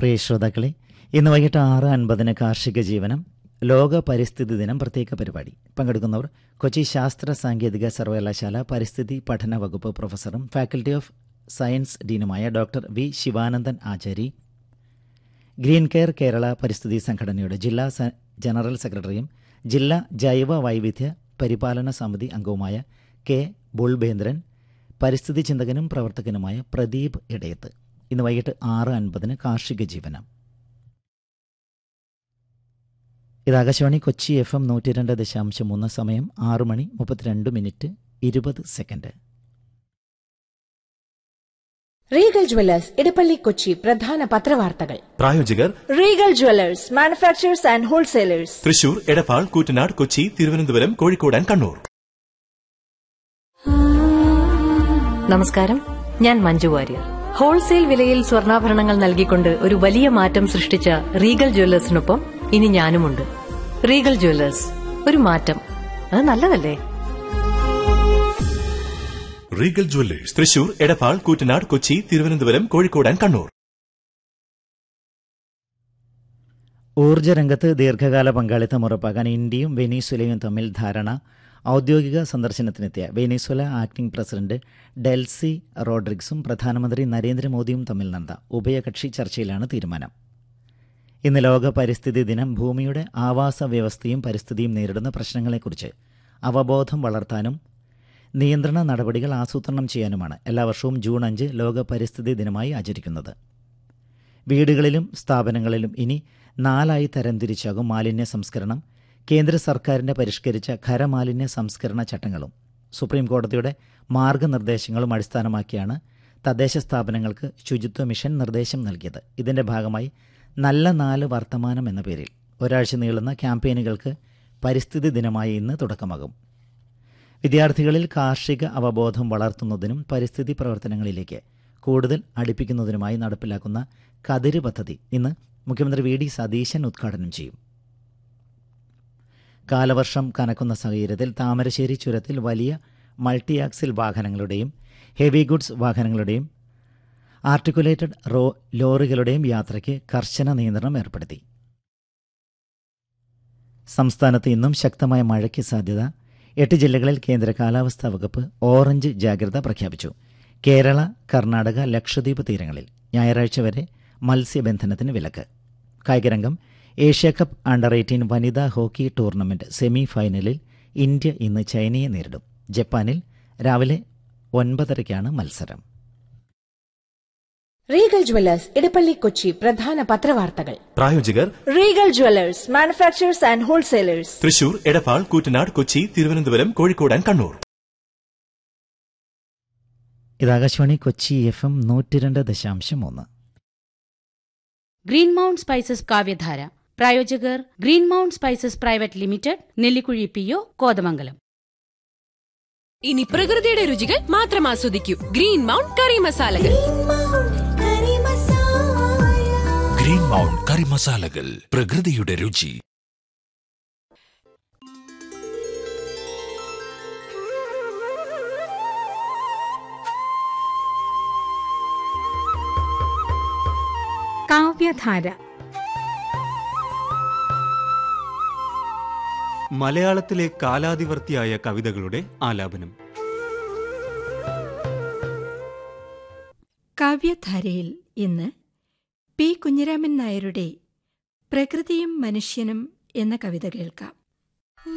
പ്രിയ ശ്രോതാക്കളെ ഇന്ന് വൈകിട്ട് ആറ് അൻപതിന് കാർഷിക ജീവനം ലോക പരിസ്ഥിതി ദിനം പ്രത്യേക പരിപാടി പങ്കെടുക്കുന്നവർ കൊച്ചി ശാസ്ത്ര സാങ്കേതിക സർവകലാശാല പരിസ്ഥിതി പഠന വകുപ്പ് പ്രൊഫസറും ഫാക്കൽറ്റി ഓഫ് സയൻസ് ഡീനുമായ doctor V Sivanandan Achari green care Kerala പരിസ്ഥിതി സംഘടനയുടെ ജില്ലാ സ- ജനറൽ സെക്രട്ടറിയും ജില്ലാ ജൈവ വൈവിധ്യ പരിപാലന സമിതി അംഗവുമായ കെ ബുൾബേന്ദ്രൻ പരിസ്ഥിതി ചിന്തകനും പ്രവർത്തകനുമായ പ്രദീപ് ഇടയത്ത് ഇന്ന് വൈകിട്ട് ആറ് അൻപതിന് കാർഷിക ജീവനം ഇത് ആകാശവാണി കൊച്ചി എഫ് എം നൂറ്റി രണ്ട് ദശാംശം മൂന്ന് സമയം ആറ് മണി മുപ്പത്തിരണ്ട് മിനിറ്റ് ഇരുപത് second Regal jewellers Edappally Kochi പ്രധാന പത്രവാർത്തകൾ പ്രായോജകർ Regal jewellers manufacturers and wholesalers Thrissur Edappal Koottanad Kochi Thiruvananthapuram Kozhikode and Kannur നമസ്കാരം ഞാൻ മഞ്ജു വാര്യർ ഹോൾസെയിൽ വിലയിൽ സ്വർണ്ണാഭരണങ്ങൾ നൽകിക്കൊണ്ട് ഒരു വലിയ മാറ്റം സൃഷ്ടിച്ച റീഗൽ ജ്വല്ലേഴ്സിനൊപ്പം ഇനി ഞാനുമുണ്ട് റീഗൽ ജ്വല്ലേഴ്സ് ഒരു മാറ്റം അത് നല്ലതല്ലേ Regal jewellers Thrissur Edappal Koottanad Kochi Thiruvananthapuram Kozhikode and Kannur ഊർജ്ജരംഗത്ത് ദീർഘകാല പങ്കാളിത്തം ഉറപ്പാക്കാൻ ഇന്ത്യയും വെനീസ്വലയും തമ്മിൽ ധാരണ ഔദ്യോഗിക സന്ദർശനത്തിനെത്തിയ വെനീസ്വല ആക്ടിംഗ് പ്രസിഡന്റ് ഡെൽസി റോഡ്രിഗ്സും പ്രധാനമന്ത്രി നരേന്ദ്രമോദിയും തമ്മിൽ നടന്ന ഉഭയകക്ഷി ചർച്ചയിലാണ് തീരുമാനം ഇന്ന് ലോക പരിസ്ഥിതി ദിനം ഭൂമിയുടെ ആവാസ വ്യവസ്ഥയും പരിസ്ഥിതിയും നേരിടുന്ന പ്രശ്നങ്ങളെക്കുറിച്ച് അവബോധം വളർത്താനും നിയന്ത്രണ നടപടികൾ ആസൂത്രണം ചെയ്യാനുമാണ് എല്ലാ വർഷവും ജൂൺ അഞ്ച് ലോക പരിസ്ഥിതി ദിനമായി ആചരിക്കുന്നത് വീടുകളിലും സ്ഥാപനങ്ങളിലും ഇനി നാലായി തരംതിരിച്ചാകും മാലിന്യ സംസ്കരണം കേന്ദ്ര സർക്കാരിന്റെ പരിഷ്കരിച്ച ഖരമാലിന്യ സംസ്കരണ ചട്ടങ്ങളും സുപ്രീം കോടതിയുടെ മാർഗനിർദ്ദേശങ്ങളും അടിസ്ഥാനമാക്കിയാണ് തദ്ദേശ സ്ഥാപനങ്ങൾക്ക് ശുചിത്വ മിഷൻ നിർദ്ദേശം നൽകിയത് ഇതിന്റെ ഭാഗമായി നല്ല നാല് വർത്തമാനം എന്ന പേരിൽ ഒരാഴ്ച നീളുന്ന ക്യാമ്പയിനുകൾക്ക് പരിസ്ഥിതി ദിനമായി ഇന്ന് തുടക്കമാകും വിദ്യാർത്ഥികളിൽ കാർഷിക അവബോധം വളർത്തുന്നതിനും പരിസ്ഥിതി പ്രവർത്തനങ്ങളിലേക്ക് കൂടുതൽ അടുപ്പിക്കുന്നതിനുമായി നടപ്പിലാക്കുന്ന കതിര് പദ്ധതി ഇന്ന് മുഖ്യമന്ത്രി വി ഡി സതീശൻ ഉദ്ഘാടനം ചെയ്യും കാലവർഷം കനക്കുന്ന സാഹചര്യത്തിൽ താമരശ്ശേരി ചുരത്തിൽ വലിയ മൾട്ടി ആക്സിൽ വാഹനങ്ങളുടെയും ഹെവി ഗുഡ്സ് വാഹനങ്ങളുടെയും ആർട്ടിക്കുലേറ്റഡ് റോ ലോറികളുടെയും യാത്രയ്ക്ക് കർശന നിയന്ത്രണം ഏർപ്പെടുത്തി സംസ്ഥാനത്ത് ഇന്നും ശക്തമായ മഴയ്ക്ക് സാധ്യത എട്ട് ജില്ലകളിൽ കേന്ദ്ര കാലാവസ്ഥാ വകുപ്പ് ഓറഞ്ച് ജാഗ്രത പ്രഖ്യാപിച്ചു കേരള കർണാടക ലക്ഷദ്വീപ് തീരങ്ങളിൽ ഞായറാഴ്ച വരെ മത്സ്യബന്ധനത്തിന് വിലക്ക് കായികരംഗം ഏഷ്യ കപ്പ് അണ്ടർ എയ്റ്റീൻ വനിതാ hockey tournament semi final India ഇന്ന് ചൈനയെ നേരിടും ജപ്പാനിൽ രാവിലെ ഒൻപതരയ്ക്കാണ് മത്സരം റീഗൽ ജുവല്ലേഴ്സ് ഇടപ്പള്ളി കൊച്ചി പ്രധാന പത്രവാർത്തകൾ പ്രായോജകർ Regal jewellers manufacturers and wholesalers Thrissur Edappal Koottanad Kochi Thiruvananthapuram Kozhikode and Kannur ഇത് ആകാശവാണി കൊച്ചി എഫ് എം നൂറ്റി രണ്ട് ദശാംശം മൂന്ന് ഗ്രീൻ മൗണ്ട് സ്പൈസസ് കാവ്യധാര പ്രായോജകർ green mount spices private limited Nellikuzhi P O Kothamangalam ഇനി പ്രകൃതിയുടെ രുചികൾ മാത്രം ആസ്വദിക്കൂ ഗ്രീൻ മൗണ്ട് കറി മസാലകൾ ഗ്രീൻ മൗണ്ട് കറി മസാലകൾ പ്രകൃതിയുടെ രുചി കാവ്യധാര മലയാളത്തിലെ കാലാതിവർത്തിയായ കവിതകളുടെ ആലാപനം കാവ്യധാരയിൽ ഇന്ന് പി കുഞ്ഞിരാമൻ നായരുടെ പ്രകൃതിയും മനുഷ്യനും എന്ന കവിത കേൾക്കാം